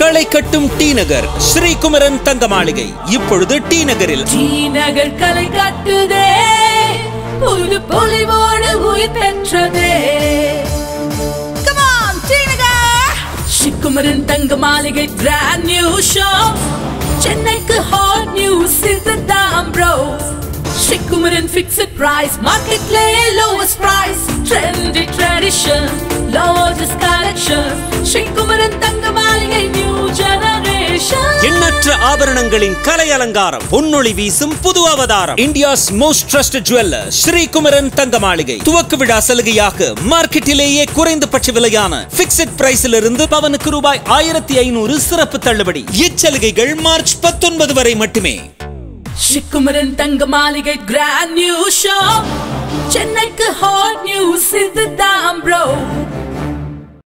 களை கட்டும் டி நகர் ஸ்ரீகுமரன் தங்க மாளிகை இப்பொழுது டி நகரில் டி நகர் களை கட்டுதே புது பொலிவோடு உயிர் பெற்றதே Come on, T Nagar Sreekumaran Thanga Maligai brand new show சென்னைக்கு ஹாட் நியூஸ் இதுதான் ப்ரோ ஸ்ரீகுமரன் ஃபிக்ஸட் பிரைஸ் மார்க்கெட்லே lowest price trendy tradition largest collection Sreekumaran Thanga Maligai new generation எண்ணற்ற ஆபரணங்களின் கலை அலங்காரம் பொன்னொளி வீசும் புது அவதாரம் India's most trusted jeweller Sreekumaran Thanga Maligai துவக்க விழா சலுகையாக மார்க்கெட்டிலேயே குறைந்தபட்ச விலையான பிக்சட் பிரைஸில் இருந்து பவனுக்கு ரூபாய் ஆயிரத்தி ஐநூறு சிறப்பு தள்ளுபடி இச்சலுகைகள் மார்ச் பத்தொன்பது வரை மட்டுமே Sreekumaran Thanga Maligai grand new show சென்னைக்கு ஹாட் நியூஸ் இதுதான் ப்ரோ